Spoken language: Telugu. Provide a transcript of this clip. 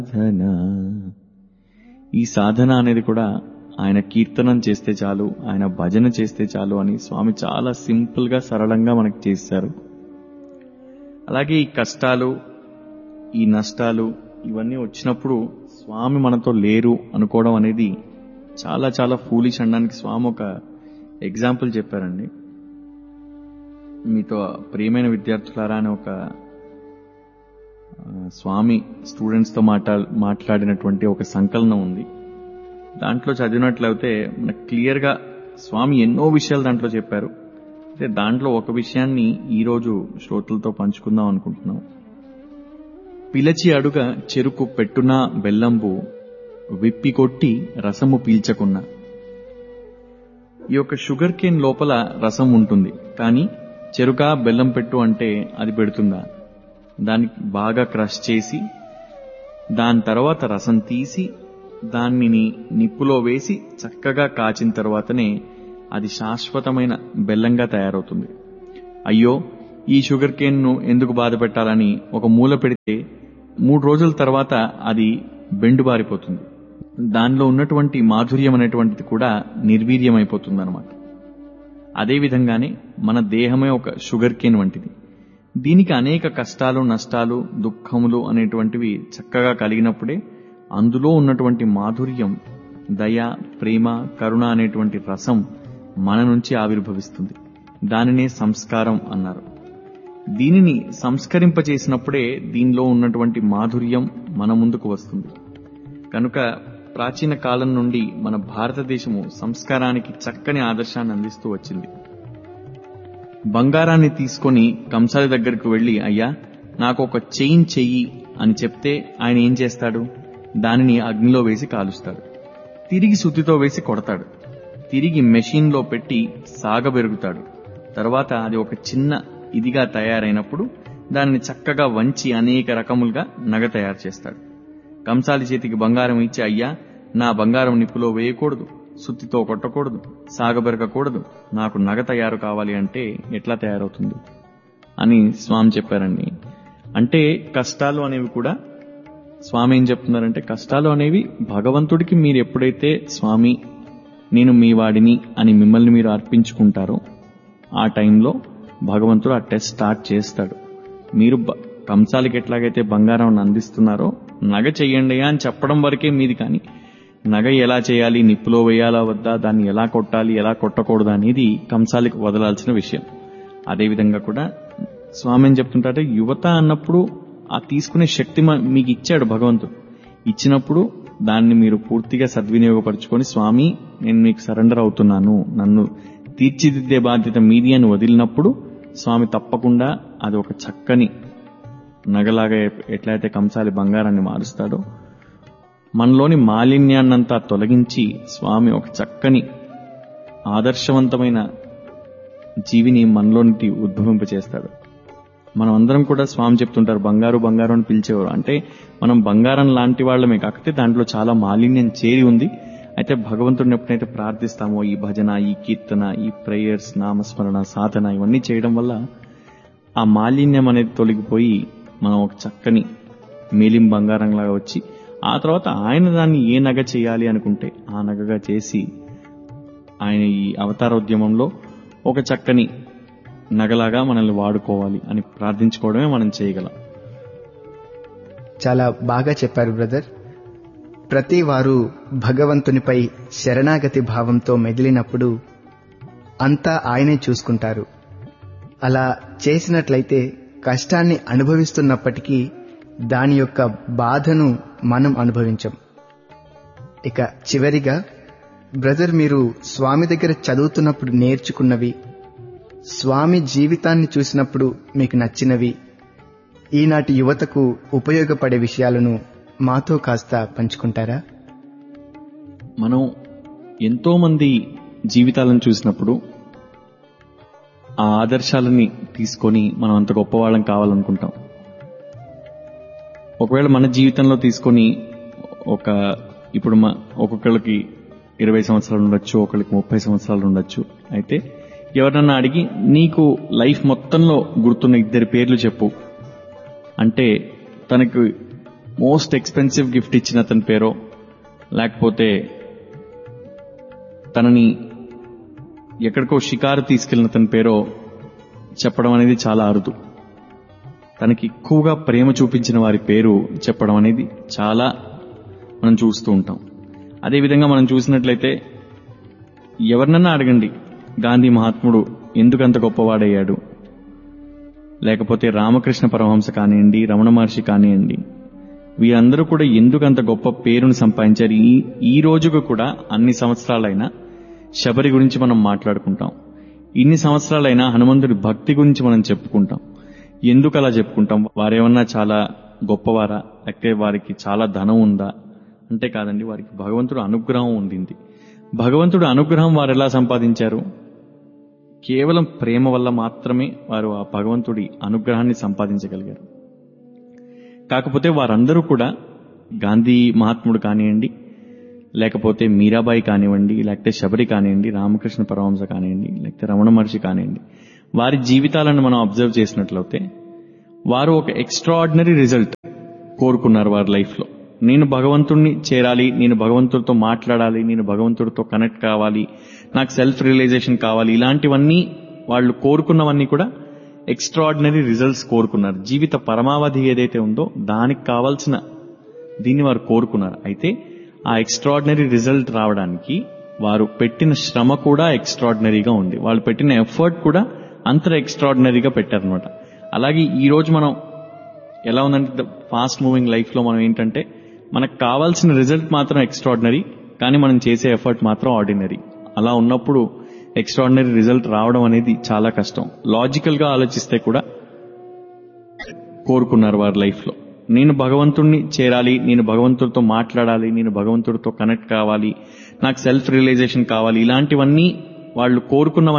సాధన ఈ సాధన అనేది కూడా ఆయన కీర్తనం చేస్తే చాలు ఆయన భజన చేస్తే చాలు అని స్వామి చాలా సింపుల్ గా సరళంగా మనకు చేశారు అలాగే ఈ కష్టాలు ఈ నష్టాలు ఇవన్నీ వచ్చినప్పుడు స్వామి మనతో లేరు అనుకోవడం అనేది చాలా చాలా ఫూలిష్ అనడానికి స్వామి ఒక ఎగ్జాంపుల్ చెప్పారండి మీతో ప్రియమైన విద్యార్థులారా అని ఒక ఆ, స్వామి స్టూడెంట్స్ తో మాట్లా మాట్లాడినటువంటి ఒక సంకలనం ఉంది దాంట్లో చదివినట్లయితే మనకు క్లియర్ గా స్వామి ఎన్నో విషయాలు దాంట్లో చెప్పారు అయితే దాంట్లో ఒక విషయాన్ని ఈ రోజు శ్రోతలతో పంచుకుందాం అనుకుంటున్నాం పిలచి అడుగ చెరుకు పెట్టున బెల్లంబు విప్పి కొట్టి రసము పీల్చకున్నా ఈ యొక్క షుగర్ కేన్ లోపల రసం ఉంటుంది కానీ చెరుక బెల్లం పెట్టు అంటే అది పెడుతుందా దానికి బాగా క్రష్ చేసి దాని తర్వాత రసం తీసి దానిని నిప్పులో వేసి చక్కగా కాచిన తర్వాతనే అది శాశ్వతమైన బెల్లంగా తయారవుతుంది అయ్యో ఈ షుగర్ కేన్ ను ఎందుకు బాధ పెట్టాలని ఒక మూల పెడితే మూడు రోజుల తర్వాత అది బెండు బారిపోతుంది దానిలో ఉన్నటువంటి మాధుర్యం అనేటువంటిది కూడా నిర్వీర్యమైపోతుంది అనమాట అదేవిధంగానే మన దేహమే ఒక షుగర్ కేన్ వంటిది దీనికి అనేక కష్టాలు నష్టాలు దుఃఖములు అనేటువంటివి చక్కగా కలిగినప్పుడే అందులో ఉన్నటువంటి మాధుర్యం దయ ప్రేమ కరుణ అనేటువంటి రసం మన నుంచి ఆవిర్భవిస్తుంది దానినే సంస్కారం అన్నారు దీనిని సంస్కరింపచేసినప్పుడే దీనిలో ఉన్నటువంటి మాధుర్యం మన ముందుకు వస్తుంది కనుక ప్రాచీన కాలం నుండి మన భారతదేశము సంస్కారానికి చక్కని ఆదర్శాన్ని అందిస్తూ వచ్చింది బంగారాన్ని తీసుకొని కంసాలి దగ్గరకు వెళ్లి అయ్యా నాకు ఒక చైన్ చెయ్యి అని చెప్తే ఆయన ఏం చేస్తాడు దానిని అగ్నిలో వేసి కాలుస్తాడు తిరిగి సుత్తితో వేసి కొడతాడు తిరిగి మెషిన్లో పెట్టి సాగబెరుగుతాడు తర్వాత అది ఒక చిన్న ఇదిగా తయారైనప్పుడు దానిని చక్కగా వంచి అనేక రకములుగా నగ తయారు చేస్తాడు కంసాలి చేతికి బంగారం ఇచ్చి అయ్యా నా బంగారం నిప్పులో వేయకూడదు సుత్తితో కొట్టకూడదు సాగబెరగకూడదు నాకు నగ తయారు కావాలి అంటే ఎట్లా తయారవుతుంది అని స్వామి చెప్పారండి అంటే కష్టాలు అనేవి కూడా స్వామి ఏం చెప్తున్నారంటే కష్టాలు అనేవి భగవంతుడికి మీరు ఎప్పుడైతే స్వామి నేను మీ వాడిని అని మిమ్మల్ని మీరు అర్పించుకుంటారో ఆ టైంలో భగవంతుడు ఆ టెస్ట్ స్టార్ట్ చేస్తాడు మీరు బ- కంసాలికి ఎట్లాగైతే బంగారం అందిస్తున్నారో నగ చెయ్యండి అని చెప్పడం వరకే మీది కానీ నగ ఎలా చేయాలి నిప్పులో వేయాలా వద్దా దాన్ని ఎలా కొట్టాలి ఎలా కొట్టకూడదు అనేది కంసాలికి వదలాల్సిన విషయం అదేవిధంగా కూడా స్వామి ఏం చెప్తుంటారంటే యువత అన్నప్పుడు ఆ తీసుకునే శక్తి మ- మీకు ఇచ్చాడు భగవంతుడు ఇచ్చినప్పుడు దాన్ని మీరు పూర్తిగా సద్వినియోగపరచుకొని స్వామి నేను మీకు సరెండర్ అవుతున్నాను నన్ను తీర్చిదిద్దే బాధ్యత మీది అని వదిలినప్పుడు స్వామి తప్పకుండా అది ఒక చక్కని నగలాగా ఎ- ఎట్లయితే కంసాలి బంగారాన్ని మారుస్తాడో మనలోని మాలిన్యాన్నంతా తొలగించి స్వామి ఒక చక్కని ఆదర్శవంతమైన జీవిని మనలోనికి ఉద్భవింపచేస్తాడు మనం అందరం కూడా స్వామి చెప్తుంటారు బంగారు బంగారు అని పిలిచేవారు అంటే మనం బంగారం లాంటి వాళ్ళమే కాకపోతే దాంట్లో చాలా మాలిన్యం చేరి ఉంది అయితే భగవంతుడిని ఎప్పుడైతే ప్రార్థిస్తామో ఈ భజన ఈ కీర్తన ఈ ప్రేయర్స్ నామస్మరణ సాధన ఇవన్నీ చేయడం వల్ల ఆ మాలిన్యం అనేది తొలగిపోయి మనం ఒక చక్కని మేలిం బంగారంలాగా వచ్చి ఆ తర్వాత ఆయన దాన్ని ఏ నగ చేయాలి అనుకుంటే ఆ నగగా చేసి ఆయన ఈ అవతారోద్యమంలో ఒక చక్కని నగలాగా మనల్ని వాడుకోవాలి అని ప్రార్థించుకోవడమే మనం చేయగలం చాలా బాగా చెప్పారు బ్రదర్ ప్రతి వారు భగవంతునిపై శరణాగతి భావంతో మెదిలినప్పుడు అంతా ఆయనే చూసుకుంటారు అలా చేసినట్లయితే కష్టాన్ని అనుభవిస్తున్నప్పటికీ దాని యొక్క బాధను మనం అనుభవించం ఇక చివరిగా బ్రదర్ మీరు స్వామి దగ్గర చదువుతున్నప్పుడు నేర్చుకున్నవి స్వామి జీవితాన్ని చూసినప్పుడు మీకు నచ్చినవి ఈనాటి యువతకు ఉపయోగపడే విషయాలను మాతో కాస్త పంచుకుంటారా మనం ఎంతో మంది జీవితాలను చూసినప్పుడు ఆ ఆదర్శాలని తీసుకొని మనం అంత గొప్పవాళ్ళం కావాలనుకుంటాం ఒకవేళ మన జీవితంలో తీసుకొని ఒక ఇప్పుడు మా ఒక్కొక్కళ్ళకి ఇరవై సంవత్సరాలు ఉండొచ్చు ఒకళ్ళకి ముప్పై సంవత్సరాలు ఉండొచ్చు అయితే ఎవరన్నా అడిగి నీకు లైఫ్ మొత్తంలో గుర్తున్న ఇద్దరి పేర్లు చెప్పు అంటే తనకు మోస్ట్ ఎక్స్పెన్సివ్ గిఫ్ట్ ఇచ్చిన అతని పేరో లేకపోతే తనని ఎక్కడికో షికారు తీసుకెళ్లిన అతని పేరో చెప్పడం అనేది చాలా అరుదు తనకి ఎక్కువగా ప్రేమ చూపించిన వారి పేరు చెప్పడం అనేది చాలా మనం చూస్తూ ఉంటాం అదేవిధంగా మనం చూసినట్లయితే ఎవరినన్నా అడగండి గాంధీ మహాత్ముడు ఎందుకంత గొప్పవాడయ్యాడు లేకపోతే రామకృష్ణ పరమహంస కానివ్వండి రమణ మహర్షి కానివ్వండి వీరందరూ కూడా ఎందుకంత గొప్ప పేరును సంపాదించారు ఈ ఈ రోజుకు కూడా అన్ని సంవత్సరాలైనా శబరి గురించి మనం మాట్లాడుకుంటాం ఇన్ని సంవత్సరాలైనా హనుమంతుడి భక్తి గురించి మనం చెప్పుకుంటాం ఎందుకు అలా చెప్పుకుంటాం వారేమన్నా చాలా గొప్పవారా లేకపోతే వారికి చాలా ధనం ఉందా అంటే కాదండి వారికి భగవంతుడు అనుగ్రహం ఉండింది భగవంతుడు అనుగ్రహం వారు ఎలా సంపాదించారు కేవలం ప్రేమ వల్ల మాత్రమే వారు ఆ భగవంతుడి అనుగ్రహాన్ని సంపాదించగలిగారు కాకపోతే వారందరూ కూడా గాంధీ మహాత్ముడు కానివ్వండి లేకపోతే మీరాబాయి కానివ్వండి లేకపోతే శబరి కానివ్వండి రామకృష్ణ పరమహంస కానివ్వండి లేకపోతే రమణ మహర్షి కానివ్వండి వారి జీవితాలను మనం అబ్జర్వ్ చేసినట్లయితే వారు ఒక ఎక్స్ట్రాడినరీ రిజల్ట్ కోరుకున్నారు వారి లైఫ్లో నేను భగవంతుణ్ణి చేరాలి నేను భగవంతుడితో మాట్లాడాలి నేను భగవంతుడితో కనెక్ట్ కావాలి నాకు సెల్ఫ్ రియలైజేషన్ కావాలి ఇలాంటివన్నీ వాళ్ళు కోరుకున్నవన్నీ కూడా ఎక్స్ట్రాడినరీ రిజల్ట్స్ కోరుకున్నారు జీవిత పరమావధి ఏదైతే ఉందో దానికి కావాల్సిన దీన్ని వారు కోరుకున్నారు అయితే ఆ ఎక్స్ట్రాడినరీ రిజల్ట్ రావడానికి వారు పెట్టిన శ్రమ కూడా ఎక్స్ట్రాడినరీగా ఉంది వాళ్ళు పెట్టిన ఎఫర్ట్ కూడా అంత ఎక్స్ట్రాడినరీగా పెట్టారనమాట అలాగే ఈ రోజు మనం ఎలా ఉందంటే ఫాస్ట్ మూవింగ్ లైఫ్ లో మనం ఏంటంటే మనకు కావాల్సిన రిజల్ట్ మాత్రం ఎక్స్ట్రాడినరీ కానీ మనం చేసే ఎఫర్ట్ మాత్రం ఆర్డినరీ అలా ఉన్నప్పుడు ఎక్స్ట్రాడినరీ రిజల్ట్ రావడం అనేది చాలా కష్టం లాజికల్ గా ఆలోచిస్తే కూడా కోరుకున్నారు వారి లైఫ్ లో నేను భగవంతుణ్ణి చేరాలి నేను భగవంతుడితో మాట్లాడాలి నేను భగవంతుడితో కనెక్ట్ కావాలి నాకు సెల్ఫ్ రియలైజేషన్ కావాలి ఇలాంటివన్నీ వాళ్ళు కోరుకున్న